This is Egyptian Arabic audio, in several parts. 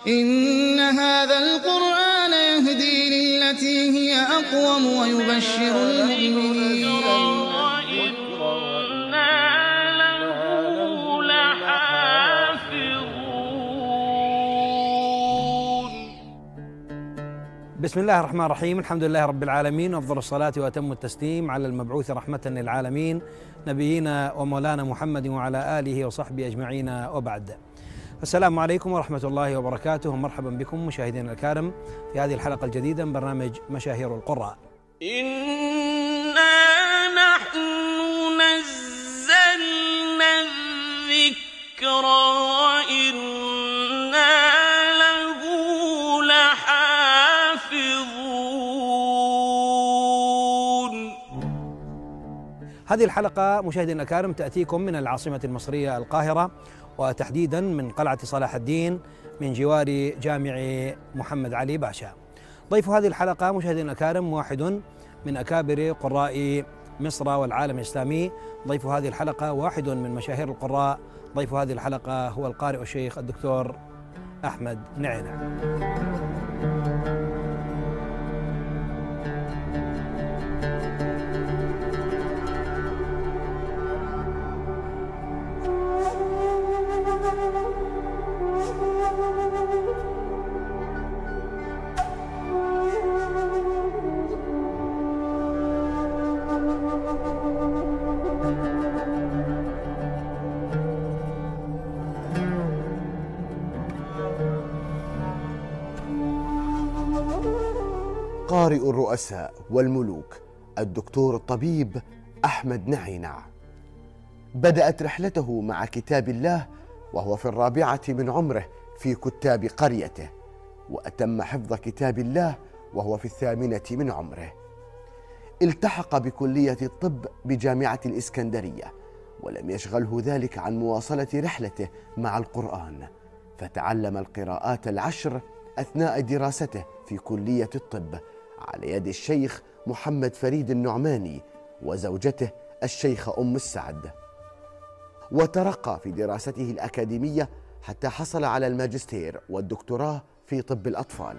إن هذا القرآن يهدي للتي هي أقوم ويبشر المؤمنين بسم الله الرحمن الرحيم الحمد لله رب العالمين وافضل الصلاه واتم التسليم على المبعوث رحمه للعالمين نبينا ومولانا محمد وعلى اله وصحبه اجمعين وبعد السلام عليكم ورحمه الله وبركاته ومرحبا بكم مشاهدينا الكرام في هذه الحلقه الجديده من برنامج مشاهير القراء إنا نحن نزلنا الذكر وإنا له لحافظون هذه الحلقه مشاهدينا الكرام تاتيكم من العاصمه المصريه القاهره وتحديدا من قلعه صلاح الدين من جوار جامع محمد علي باشا. ضيف هذه الحلقه مشاهدينا الكرام واحد من اكابر قراء مصر والعالم الاسلامي، ضيف هذه الحلقه واحد من مشاهير القراء، ضيف هذه الحلقه هو القارئ الشيخ الدكتور احمد نعينه. قارئ الرؤساء والملوك الدكتور الطبيب احمد نعينع بدات رحلته مع كتاب الله وهو في الرابعه من عمره في كتاب قريته واتم حفظ كتاب الله وهو في الثامنه من عمره التحق بكليه الطب بجامعه الاسكندريه ولم يشغله ذلك عن مواصله رحلته مع القران فتعلم القراءات العشر اثناء دراسته في كليه الطب على يد الشيخ محمد فريد النعماني وزوجته الشيخه ام السعد وترقى في دراسته الاكاديميه حتى حصل على الماجستير والدكتوراه في طب الاطفال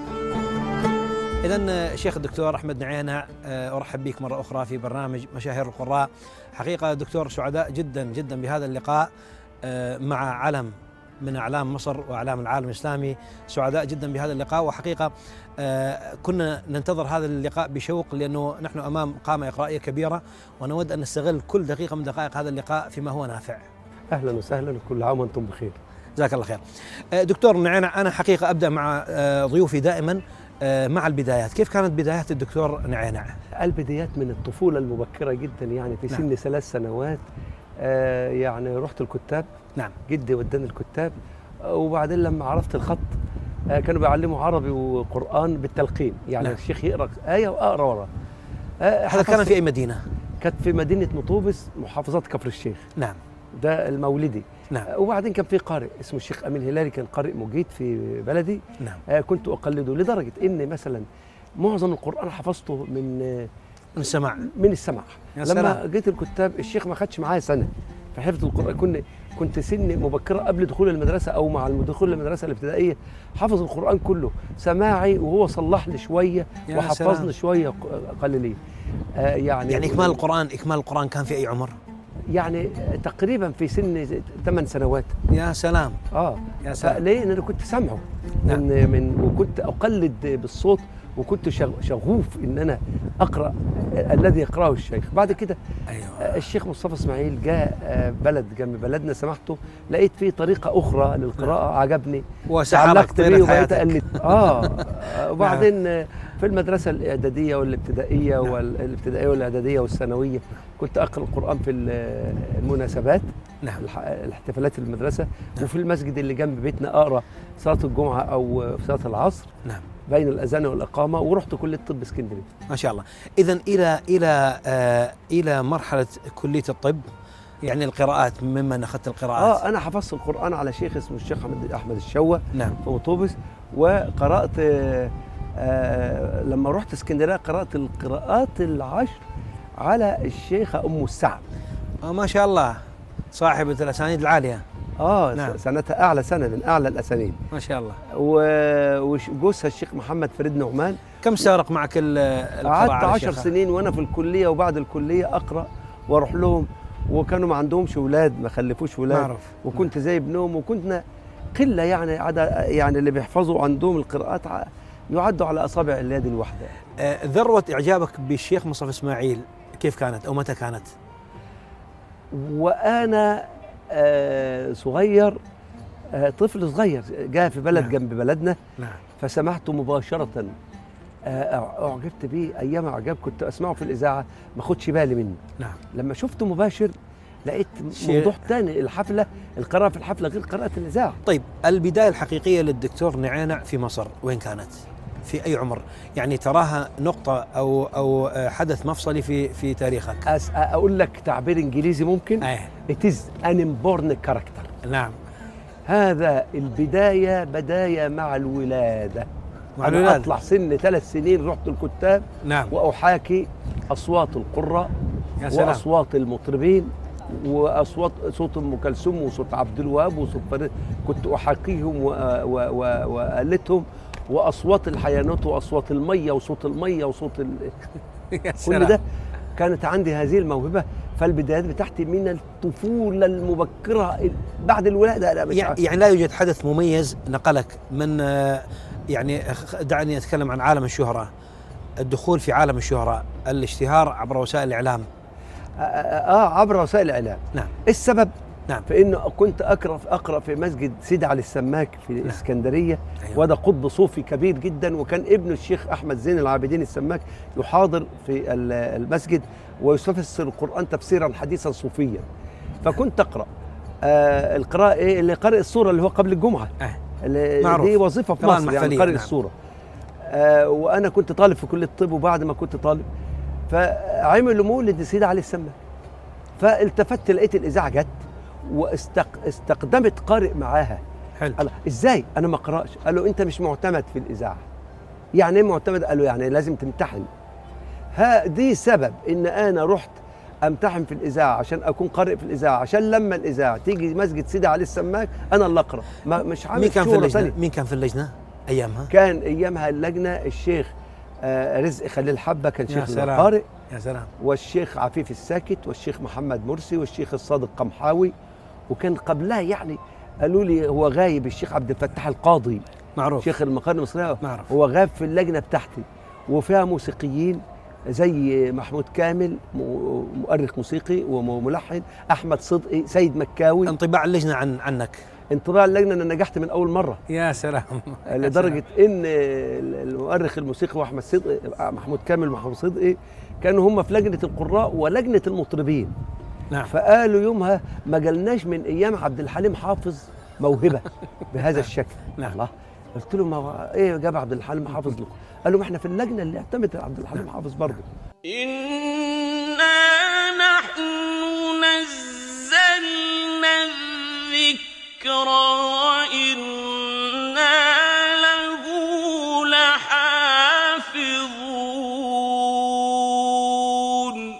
إذا الشيخ الدكتور أحمد نعينة آه، أرحب بك مرة أخرى في برنامج مشاهير القراء حقيقة دكتور سعداء جدا جدا بهذا اللقاء آه، مع علم من أعلام مصر وأعلام العالم الإسلامي سعداء جدا بهذا اللقاء وحقيقة آه، كنا ننتظر هذا اللقاء بشوق لأنه نحن أمام قامة إقرائية كبيرة ونود أن نستغل كل دقيقة من دقائق هذا اللقاء فيما هو نافع اهلا وسهلا وكل عام وانتم بخير جزاك الله خير آه، دكتور نعينة أنا حقيقة أبدأ مع آه، ضيوفي دائما آه، مع البدايات كيف كانت بدايات الدكتور نعينة البدايات من الطفوله المبكره جدا يعني في سن نعم. ثلاث سنوات آه يعني رحت الكتاب نعم جدي وداني الكتاب آه، وبعدين لما عرفت الخط آه كانوا بيعلموا عربي وقران بالتلقين يعني نعم. الشيخ يقرا ايه واقرا وراه آه هذا كان حفظت- في أي مدينة كانت في مدينه مطوبس محافظه كفر الشيخ نعم ده المولدي نعم آه، وبعدين كان في قارئ اسمه الشيخ امين هلالي كان قارئ مجيد في بلدي نعم آه، كنت اقلده لدرجه ان مثلا معظم القران حفظته من آه، من السماع من السمع يا لما سلام. جيت الكتاب الشيخ ما خدش معايا سنه في حفظ القران كنت كنت سن مبكره قبل دخول المدرسه او مع دخول المدرسه الابتدائيه حفظ القران كله سماعي وهو صلح لي شويه يا سلام. وحفظني شويه ق- قليلين آه يعني يعني إكمال القرآن إكمال القرآن كان في أي عمر يعني تقريبا في سن 8 سنوات يا سلام اه يا سلام ليه؟ لان انا كنت سامعه نعم. من من وكنت اقلد بالصوت وكنت شغ- شغوف ان انا اقرا الذي يقراه الشيخ بعد كده أيوه الشيخ مصطفى اسماعيل جاء آه، بلد جنب بلدنا سمحته لقيت فيه طريقه اخرى للقراءه عجبني وسحرك تعلقت بيه طيلة وبقيت حياتك اقلد اه آه، وبعدين آه، في المدرسه الاعداديه والابتدائيه نعم. والابتدائيه والاعداديه والثانويه كنت اقرا القران في ال- المناسبات نعم الح- الاحتفالات المدرسه وفي المسجد اللي جنب بيتنا اقرا صلاه الجمعه او في صلاه العصر نعم بين الاذان والاقامه ورحت كليه طب اسكندريه ما شاء الله إذا إلى إلى آه إلى مرحلة كلية الطب يعني القراءات ممن أخذت القراءات اه انا حفظت القران على شيخ اسمه الشيخ احمد احمد الشوه نعم في مطوبس وقرات آه آه لما رحت اسكندريه قرات القراءات العشر على الشيخه ام السعد آه ما شاء الله صاحبة الأسانيد العالية اه نعم. نعم. سنتها اعلى سنه من اعلى الاسانيد ما شاء الله و- وجوزها الشيخ محمد فريد نعمان كم استغرق معك ال- القراءة قعدت على عشر الشيخ؟ سنين وانا في الكليه وبعد الكليه اقرا واروح لهم وكانوا ما عندهمش اولاد ما خلفوش اولاد معروف. وكنت زي ابنهم وكنا قله يعني عدا يعني اللي بيحفظوا عندهم القراءات ع- يعدوا على اصابع اليد الواحده آه، ذروة إعجابك بالشيخ مصطفى إسماعيل كيف كانت أو متى كانت؟ وانا آه، صغير آه، طفل صغير جاء في بلد نعم. جنب بلدنا نعم فسمعته مباشرة آه، أعجبت بيه أيام إعجاب كنت أسمعه في الإذاعة ما أخدش بالي منه نعم لما شفته مباشر لقيت شيء- موضوع تاني الحفلة القراءة في الحفلة غير قراءة الإذاعة طيب البداية الحقيقية للدكتور نعينع في مصر وين كانت؟ في أي عمر؟ يعني تراها نقطة أو أو آه، حدث مفصلي في في تاريخك أس أقول لك تعبير إنجليزي ممكن أيه It is an inborn character نعم هذا البداية بداية مع الولادة مع أنا الولادة. أطلع سن ثلاث سنين رحت الكتاب نعم وأحاكي أصوات القراء يا سلام واصوات المطربين واصوات صوت ام كلثوم وصوت عبد الوهاب وصوت فريد كنت احاكيهم و- و- و- والتهم واصوات الحيوانات واصوات الميه وصوت الميه وصوت ال... يا كل سلام. ده كانت عندي هذه الموهبه فالبدايات بتاعتي من الطفوله المبكره بعد الولاده انا مش يعني عارف. يعني لا يوجد حدث مميز نقلك من آه، يعني خ- دعني اتكلم عن عالم الشهره الدخول في عالم الشهره الاشتهار عبر وسائل الاعلام اه آه، عبر وسائل الاعلام نعم السبب نعم في انه كنت اقرا اقرا في مسجد سيدي علي السماك في الاسكندريه أيوة. وده قطب صوفي كبير جدا وكان ابن الشيخ احمد زين العابدين السماك يحاضر في ال- المسجد ويفسر القران تفسيرا حديثا صوفيا فكنت اقرا آه القراءه ايه اللي قارئ السوره اللي هو قبل الجمعه أه. اللي معروف. دي وظيفه في قراءة مصر يعني محفلية، قارئ نعم. السوره آه وانا كنت طالب في كليه الطب وبعد ما كنت طالب فعملوا مولد سيدي علي السماك فالتفت لقيت الاذاعه جت واستقدمت قارئ معاها حلو قال ازاي انا ما اقراش قال له انت مش معتمد في الاذاعه يعني ايه معتمد قال له يعني لازم تمتحن ها دي سبب ان انا رحت امتحن في الاذاعه عشان اكون قارئ في الاذاعه عشان لما الاذاعه تيجي مسجد سيدي علي السماك انا اللي اقرا ما مش عامل مين كان في شغلة اللجنه؟ تانية. مين كان في اللجنه ايامها؟ كان ايامها اللجنه الشيخ آه، رزق خليل حبه كان يا شيخ سلام. القارئ يا سلام والشيخ عفيف الساكت والشيخ محمد مرسي والشيخ الصادق قمحاوي وكان قبلها يعني قالوا لي هو غايب الشيخ عبد الفتاح القاضي معروف شيخ المقارنة المصرية معروف. هو غاب في اللجنة بتاعتي وفيها موسيقيين زي محمود كامل م- مؤرخ موسيقي وملحن أحمد صدقي سيد مكاوي انطباع اللجنه عن عنك انطباع اللجنة أنا نجحت من أول مرة يا سلام لدرجة إن المؤرخ الموسيقي وأحمد صدقي محمود كامل ومحمود صدقي كانوا هم في لجنة القراء ولجنة المطربين نعم فقالوا يومها ما جالناش من ايام عبد الحليم حافظ موهبه بهذا الشكل نعم. الله قلت له ما هو ايه جاب عبد الحليم حافظ لكم قالوا ما احنا في اللجنه اللي اعتمدت عبد الحليم حافظ برضه إنا نحن نزلنا الذكر وإنا له لحافظون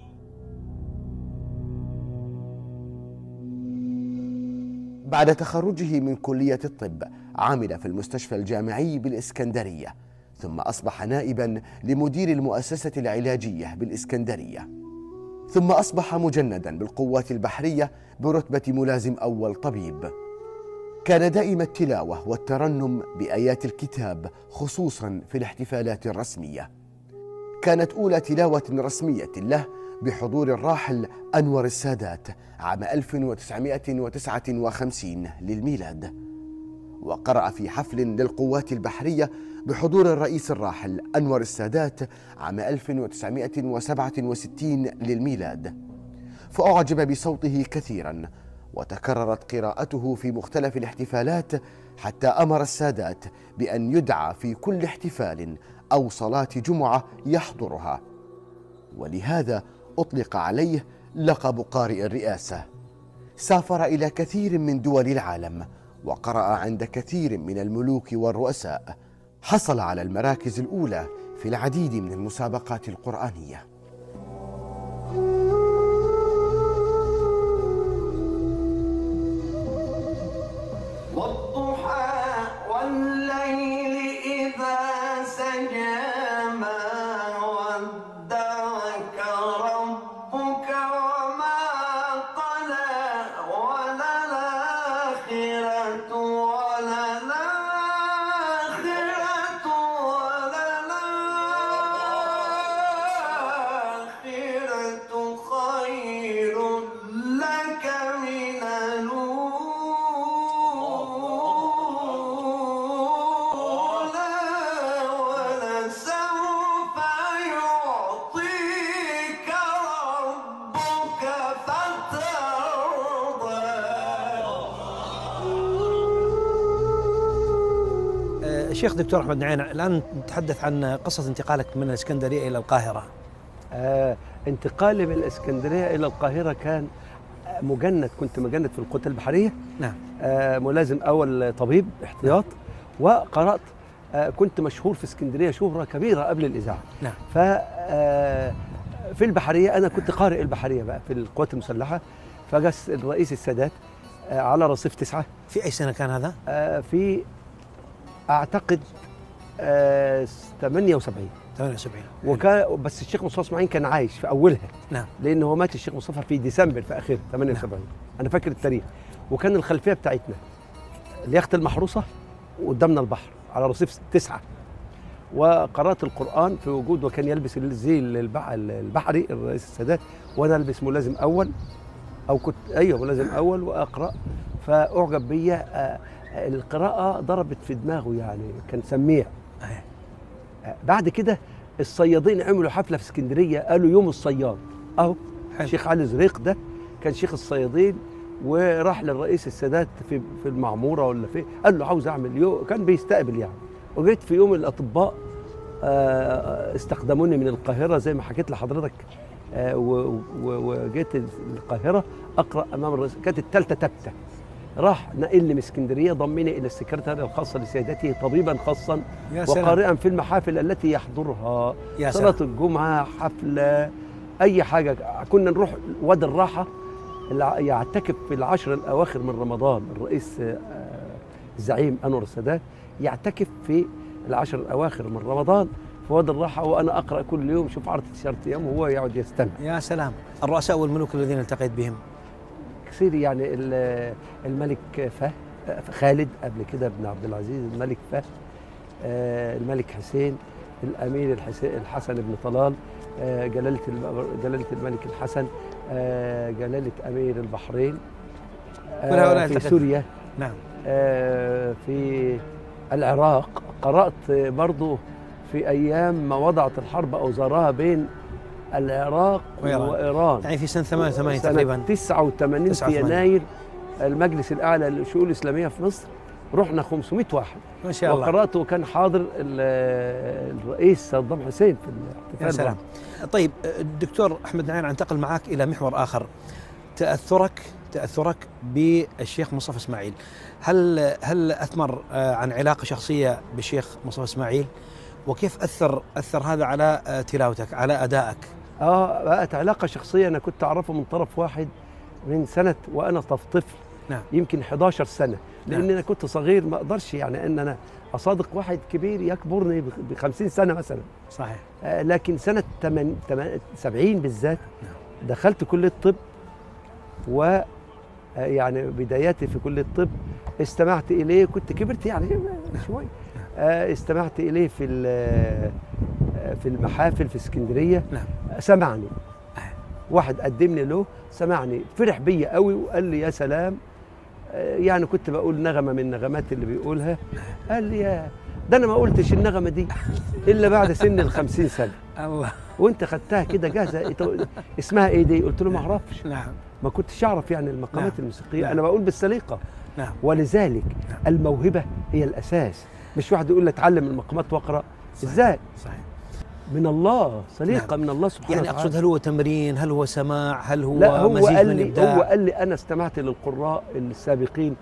بعد تخرجه من كلية الطب عمل في المستشفى الجامعي بالإسكندرية ثم أصبح نائبا لمدير المؤسسة العلاجية بالإسكندرية ثم أصبح مجندا بالقوات البحرية برتبة ملازم أول طبيب كان دائم التلاوة والترنم بآيات الكتاب خصوصا في الاحتفالات الرسمية كانت أولى تلاوة رسمية له بحضور الراحل أنور السادات عام 1959 للميلاد وقرأ في حفل للقوات البحرية بحضور الرئيس الراحل أنور السادات عام 1967 للميلاد فأعجب بصوته كثيرا وتكررت قراءته في مختلف الاحتفالات حتى أمر السادات بأن يدعى في كل احتفال أو صلاة جمعة يحضرها ولهذا أطلق عليه لقب قارئ الرئاسة سافر إلى كثير من دول العالم وقرأ عند كثير من الملوك والرؤساء حصل على المراكز الأولى في العديد من المسابقات القرآنية الشيخ دكتور احمد نعين الان نتحدث عن قصه انتقالك من الاسكندريه الى القاهره آه انتقالي من الاسكندريه الى القاهره كان مجند كنت مجند في القوات البحريه نعم آه ملازم اول طبيب احتياط وقرات آه كنت مشهور في اسكندريه شهره كبيره قبل الاذاعه نعم. ف آه، في البحريه انا كنت قارئ البحريه بقى في القوات المسلحه فجس الرئيس السادات آه، على رصيف تسعه في اي سنه كان هذا؟ آه، في اعتقد آه، 78 78 وكان بس الشيخ مصطفى اسماعيل كان عايش في اولها نعم لان هو مات الشيخ مصطفى في ديسمبر في اخر 78 انا فاكر التاريخ وكان الخلفيه بتاعتنا اليخت المحروسه وقدامنا البحر على رصيف تسعه وقرات القران في وجود وكان يلبس الزي البح- البحري الرئيس السادات وانا البس ملازم اول او كنت ايوه ملازم اول واقرا فاعجب بيا آه، آه، القراءه ضربت في دماغه يعني كان سميع أيه. آه، بعد كده الصيادين عملوا حفله في اسكندريه قالوا يوم الصياد اهو حلو. الشيخ علي زريق ده كان شيخ الصيادين وراح للرئيس السادات في في المعموره ولا في قال له عاوز اعمل يوم كان بيستقبل يعني وجيت في يوم الاطباء آه، استخدموني من القاهره زي ما حكيت لحضرتك آه، و- و- وجيت القاهره اقرا امام الرئيس كانت الثالثه تبته راح نقلني من اسكندريه ضمني الى السكرتاريه الخاصه لسيادته طبيبا خاصا يا سلام وقارئا في المحافل التي يحضرها يا صلاة سلام الجمعة حفلة أي حاجة كنا نروح وادي الراحة الع- يعتكف في العشر الأواخر من رمضان الرئيس آه، الزعيم أنور السادات يعتكف في العشر الأواخر من رمضان في وادي الراحة وأنا أقرأ كل يوم شوف عرض عشرة أيام وهو يقعد يستمع يا سلام الرؤساء والملوك الذين التقيت بهم كثير يعني ال- الملك فهد خالد قبل كده ابن عبد العزيز الملك فهد آه، الملك حسين الامير الحسين الحسن بن طلال آه، جلاله الم- جلاله الملك الحسن آه، جلاله امير البحرين آه، كل هؤلاء في التقيت. سوريا نعم آه، في العراق قرات برضه في ايام ما وضعت الحرب اوزارها بين العراق وإيران. وايران يعني في سنه 88 سنة تقريبا 89 في 89. يناير المجلس الاعلى للشؤون الاسلاميه في مصر رحنا 500 واحد ما شاء الله وقرات وكان حاضر ال- الرئيس صدام حسين في الاحتفال يا سلام طيب الدكتور احمد نعيم انتقل معك الى محور اخر تاثرك تاثرك بالشيخ مصطفى اسماعيل هل هل اثمر آه، عن علاقه شخصيه بالشيخ مصطفى اسماعيل وكيف اثر اثر هذا على آه، تلاوتك على ادائك اه بقت علاقه شخصيه انا كنت اعرفه من طرف واحد من سنه وانا طف- طفل نعم. يمكن 11 سنه لان نعم. انا كنت صغير ما اقدرش يعني ان انا اصادق واحد كبير يكبرني ب 50 سنه مثلا صحيح آه، لكن سنة 8 70 بالذات نعم. دخلت كلية الطب و آه، يعني بداياتي في كلية الطب استمعت إليه كنت كبرت يعني شوي آه، استمعت إليه في ال- آه، في المحافل في اسكندرية نعم. آه، سمعني واحد قدمني له سمعني فرح بيا قوي وقال لي يا سلام آه، يعني كنت بقول نغمة من النغمات اللي بيقولها قال لي يا ده انا ما قلتش النغمة دي الا بعد سن الخمسين سنة الله وانت خدتها كده جاهزه إيه- اسمها ايه دي قلت له ما اعرفش نعم ما كنتش اعرف يعني المقامات نعم. الموسيقيه نعم. انا بقول بالسليقه نعم ولذلك نعم. الموهبه هي الاساس مش واحد يقول لي اتعلم المقامات واقرا ازاي صحيح من الله سليقه من الله سبحانه يعني وتعالى اقصد هل هو تمرين هل هو سماع هل هو لا هو مزيج قال من لي الابداع هو قال لي انا استمعت للقراء السابقين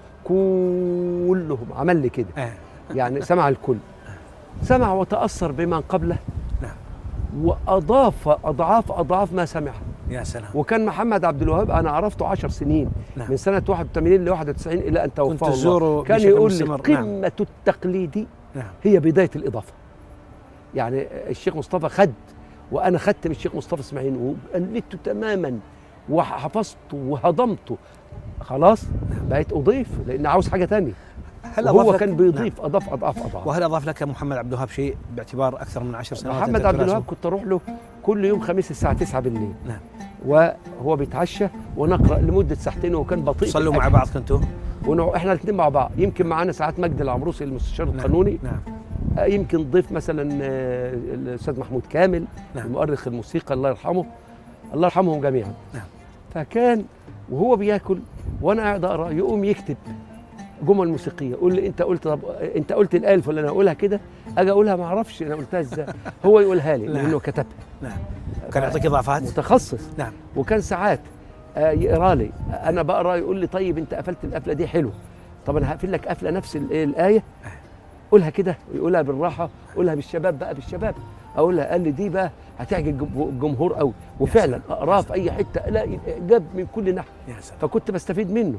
كلهم عمل لي كده آه. يعني سمع الكل سمع وتاثر بمن قبله نعم. واضاف اضعاف اضعاف ما سمع يا سلام وكان محمد عبد الوهاب انا عرفته 10 سنين نعم. من سنه 81 ل 91 الى ان توفاه كنت الله تزوره كان بشكل يقول لي مستمر. نعم. قمه التقليدي نعم هي بدايه الاضافه يعني الشيخ مصطفى خد وانا خدت من الشيخ مصطفى اسماعيل وقلدته تماما وحفظته وهضمته خلاص بقيت اضيف لان عاوز حاجه تانية هل وهو أضاف لك- كان بيضيف اضاف اضعاف اضعاف وهل اضاف لك محمد عبد الوهاب شيء باعتبار اكثر من عشر سنوات محمد أنت عبد تراسه؟ الوهاب كنت اروح له كل يوم خميس الساعه 9 بالليل نعم. وهو بيتعشى ونقرا لمده ساعتين وكان بطيء في صلوا مع الأكل. بعض كنتوا ونوع احنا الاثنين مع بعض يمكن معانا ساعات مجد العمروسي المستشار نعم. القانوني نعم آه، يمكن ضيف مثلا آه، الاستاذ محمود كامل نعم. المؤرخ الموسيقى الله يرحمه الله يرحمهم جميعا نعم. فكان وهو بياكل وانا قاعد اقرا يقوم يكتب جمل موسيقيه قول لي انت قلت طب انت قلت الايه الفلانيه اقولها كده اجي اقولها ما اعرفش انا قلتها ازاي هو يقولها لي نعم. لانه كتبها نعم كان يعطيك اضافات متخصص نعم وكان ساعات آه، يقرا لي انا بقرا يقول لي طيب انت قفلت القفله دي حلو طب انا هقفل لك قفله نفس ال- إيه الايه قولها كده ويقولها بالراحه قولها بالشباب بقى بالشباب اقولها قال لي دي بقى هتعجب الجم- الجمهور قوي وفعلا اقراها في اي حته الاقي الاعجاب من كل ناحيه يا سلام فكنت بستفيد منه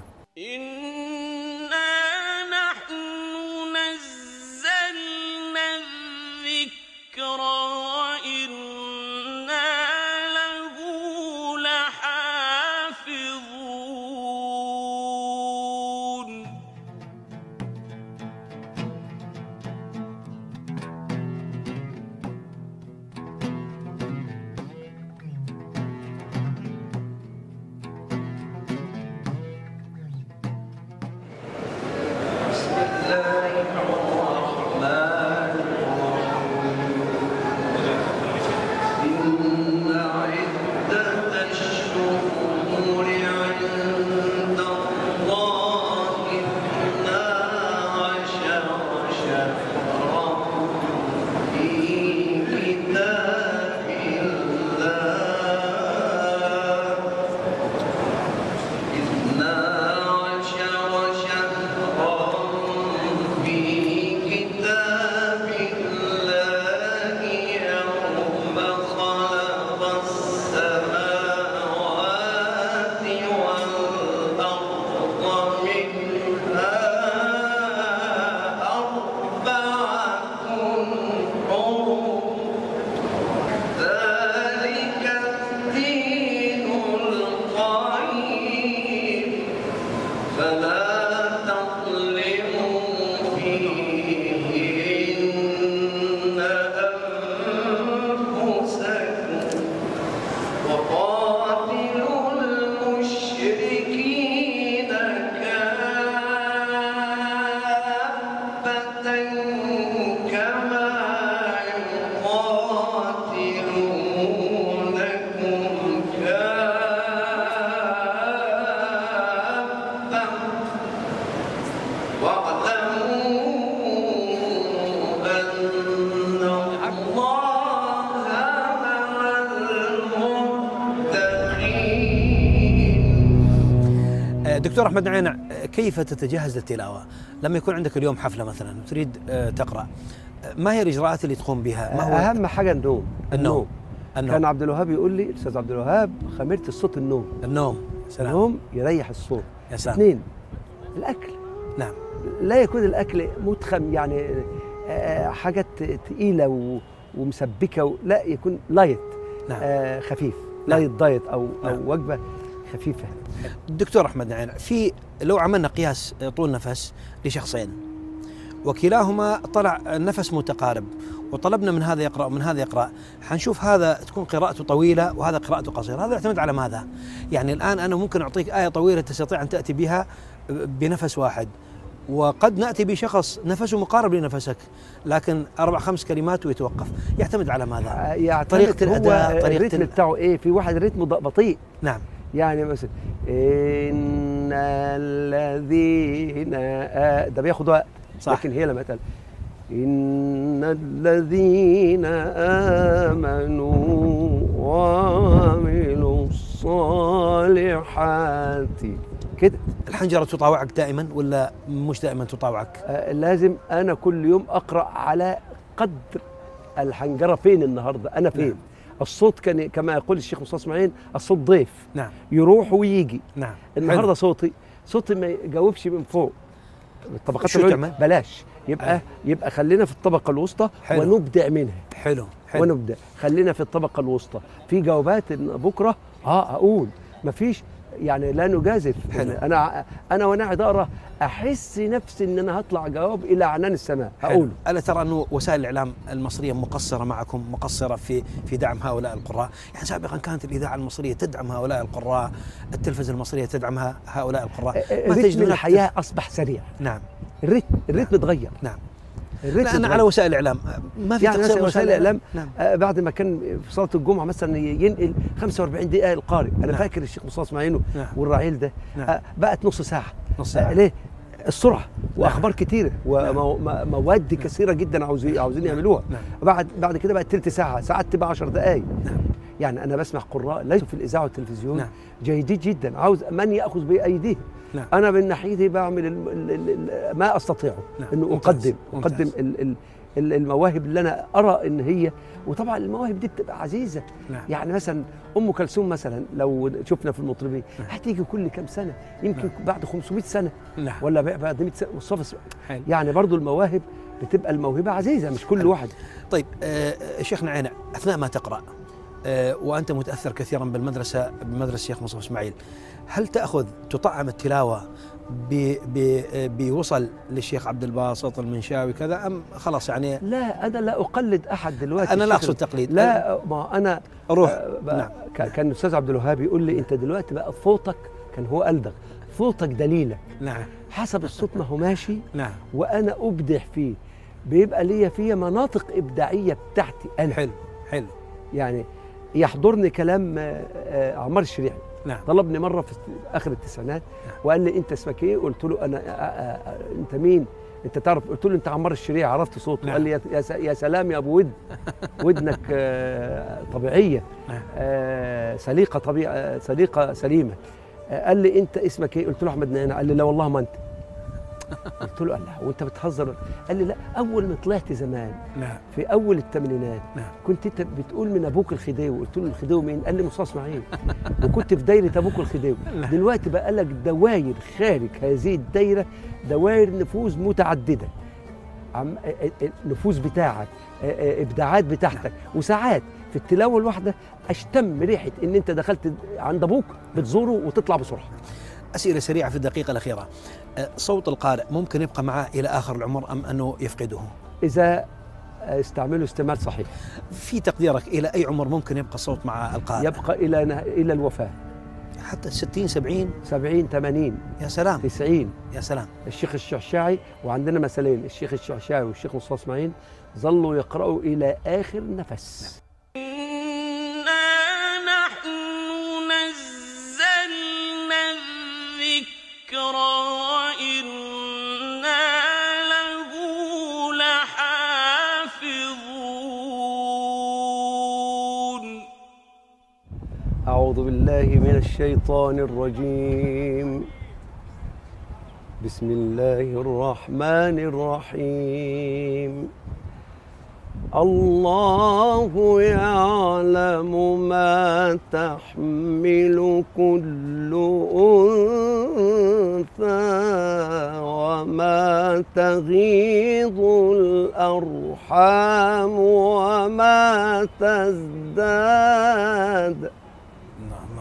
إنا نحن نزلنا الذكر وإنا له لحافظون آه، دكتور احمد نعينع آه، كيف تتجهز للتلاوه؟ لما يكون عندك اليوم حفله مثلا وتريد آه، تقرا آه، ما هي الاجراءات اللي تقوم بها؟ ما هو اهم حاجه النوم النوم. كان النوم عبد الوهاب يقول لي الاستاذ عبد الوهاب خميره الصوت النوم النوم سلام النوم يريح الصوت يا سلام اثنين الاكل نعم لا يكون الاكل متخم يعني آه، حاجات تقيله و- ومسبكه و- لا يكون لايت نعم آه، خفيف نعم. لايت دايت او نعم. او وجبه خفيفه دكتور احمد نعينع في لو عملنا قياس آه، طول نفس لشخصين وكلاهما طلع النفس متقارب وطلبنا من هذا يقرا ومن هذا يقرا حنشوف هذا تكون قراءته طويله وهذا قراءته قصيره هذا يعتمد على ماذا يعني الان انا ممكن اعطيك ايه طويله تستطيع ان تاتي بها بنفس واحد وقد ناتي بشخص نفسه مقارب لنفسك لكن اربع خمس كلمات ويتوقف يعتمد على ماذا آه، يعتمد طريقة هو الأداء، طريقة الريتم ال- بتاعه ايه في واحد ريتمه ض- بطيء نعم يعني مثلا ان الذين آه ده بياخد وقت صح. لكن هي لما تقول ان الذين امنوا وعملوا الصالحات كده الحنجره تطاوعك دائما ولا مش دائما تطاوعك آه لازم انا كل يوم اقرا على قدر الحنجره فين النهارده انا فين نعم. الصوت كان كما يقول الشيخ مصطفى اسماعيل الصوت ضيف نعم يروح ويجي نعم النهارده حلو. صوتي صوتي ما يجاوبش من فوق الطبقات شو العليا تعمل؟ بلاش يبقى آه. يبقى خلينا في الطبقه الوسطى حلو. ونبدع منها حلو حلو ونبدع خلينا في الطبقه الوسطى في جوابات إن بكره اه اقول مفيش يعني لا نجازف حلو. انا انا وانا قاعد اقرا احس نفسي ان انا هطلع جواب الى عنان السماء حلو. هقوله الا ترى انه وسائل الاعلام المصريه مقصره معكم مقصره في في دعم هؤلاء القراء يعني سابقا كانت الاذاعه المصريه تدعم هؤلاء القراء التلفزه المصريه تدعم ه- هؤلاء القراء ما رتم تجد هناك الحياه اصبح سريع نعم الريتم الريتم اتغير نعم الريتم لا انا اتغير. على وسائل الاعلام ما في يعني تقصير مثلا وسائل الاعلام نعم آه بعد ما كان في صلاه الجمعه مثلا ينقل 45 دقيقه القارئ انا نعم. فاكر الشيخ مصطفى اسماعيل نعم. والرعيل ده نعم. آه بقت نص ساعه نص آه ساعه ليه السرعه واخبار كتيره ومواد كثيره جدا عاوزين عاوزين يعملوها نعم. بعد بعد كده بقت تلت ساعه ساعات تبقى 10 دقائق نعم. يعني انا بسمع قراء ليسوا في الاذاعه والتلفزيون نعم. جيدين جدا عاوز من ياخذ بايديهم نعم. انا من ناحيتي بعمل ال ال ال ال ما استطيعه نعم. انه ممتاز. اقدم ممتاز. اقدم ال ال ال- المواهب اللي انا ارى ان هي وطبعا المواهب دي بتبقى عزيزه نعم. يعني مثلا ام كلثوم مثلا لو شفنا في المطربين هتيجي كل كام سنه يمكن بعد 500 سنه نعم ولا بعد 100 سنه مصطفى س- حلو. يعني برضو المواهب بتبقى الموهبه عزيزه مش كل واحد طيب آه، شيخنا عينة اثناء ما تقرا آه، وانت متاثر كثيرا بالمدرسه بمدرسه الشيخ مصطفى اسماعيل هل تاخذ تطعم التلاوه ب- ب- آه، بوصل للشيخ عبد الباسط المنشاوي كذا ام خلاص يعني لا انا لا اقلد احد دلوقتي انا لا الشيخ- اقصد تقليد لا ما انا روح آه، بقى نعم. كان كان الاستاذ عبد الوهاب يقول لي انت دلوقتي بقى صوتك كان هو الدغ صوتك دليلك نعم حسب الصوت ما هو ماشي نعم وانا ابدع فيه بيبقى ليا فيها مناطق ابداعيه بتاعتي انا حلو حلو يعني يحضرني كلام آه، آه، عمار الشريعي نعم طلبني مره في اخر التسعينات وقال لي انت اسمك ايه قلت له انا آه، آه، آه، انت مين انت تعرف قلت له انت عمار الشريعي عرفت صوته نعم. قال لي يا- يا س- يا سلام يا ابو ود ودنك آه، طبيعيه نعم. آه، سليقه طبيعه سليقه سليمه آه، قال لي انت اسمك ايه قلت له احمد نعينه قال لي لا والله ما انت قلت له الله وانت بتهزر قال لي لا اول ما طلعت زمان نعم في اول الثمانينات نعم. كنت انت بتقول من ابوك الخديوي قلت له الخديوي مين قال لي مصطفى اسماعيل وكنت في دايره ابوك الخديوي نعم. دلوقتي بقى لك دواير خارج هذه الدايره دوائر نفوذ متعدده عم النفوذ بتاعك آه، آه، ابداعات بتاعتك وساعات في التلاوه الواحده اشتم ريحه ان انت دخلت عند ابوك بتزوره وتطلع بسرعه اسئله سريعه في الدقيقه الاخيره آه، صوت القارئ ممكن يبقى معه الى اخر العمر ام انه يفقده اذا استعملوا استعمال صحيح في تقديرك الى اي عمر ممكن يبقى الصوت مع القارئ يبقى الى نه- الى الوفاه حتى 60 70 70 80 يا سلام 90 يا سلام الشيخ الشعشاعي وعندنا مثلين الشيخ الشعشاعي والشيخ مصطفى اسماعيل ظلوا يقرأوا إلى آخر نفس إنا نحن نزلنا الذكر وإنا له لحافظون أعوذ بالله من الشيطان الرجيم بسم الله الرحمن الرحيم الله يعلم ما تحمل كل أنثى وما تغيض الأرحام وما تزداد نعم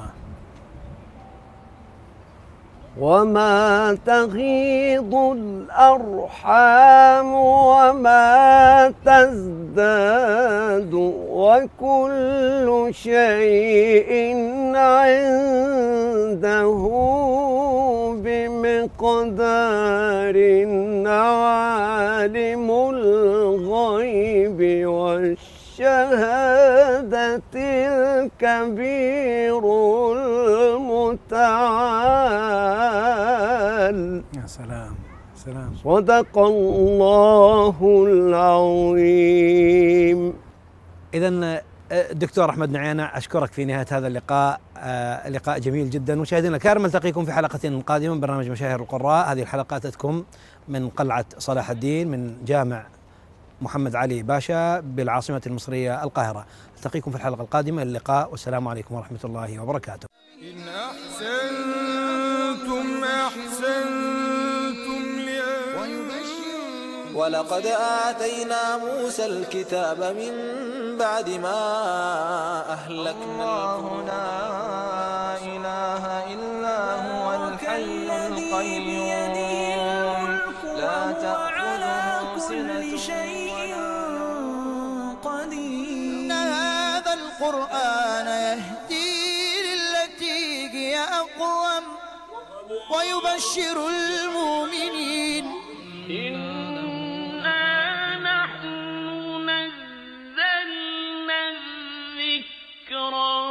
وما تغيض الأرحام وما تزداد وكل شيء عنده بمقدار عالم الغيب والشهادة الكبير المتعال يا سلام سلام صدق الله العظيم اذا دكتور احمد نعينة اشكرك في نهايه هذا اللقاء آه، لقاء جميل جدا مشاهدينا الكرام نلتقيكم في حلقه قادمه من برنامج مشاهير القراء هذه الحلقه اتتكم من قلعه صلاح الدين من جامع محمد علي باشا بالعاصمه المصريه القاهره التقيكم في الحلقه القادمه اللقاء والسلام عليكم ورحمه الله وبركاته إن أحسنتم أحسنتم لأنفسكم ولقد آتينا موسى الكتاب من بعد ما أهلكنا الله لا إله إلا هو الحي القيوم لا تأخذه سنة إن هذا القرآن يهدي للتي هي أقوم ويبشر المؤمنين إنا نحن نزلنا الذكر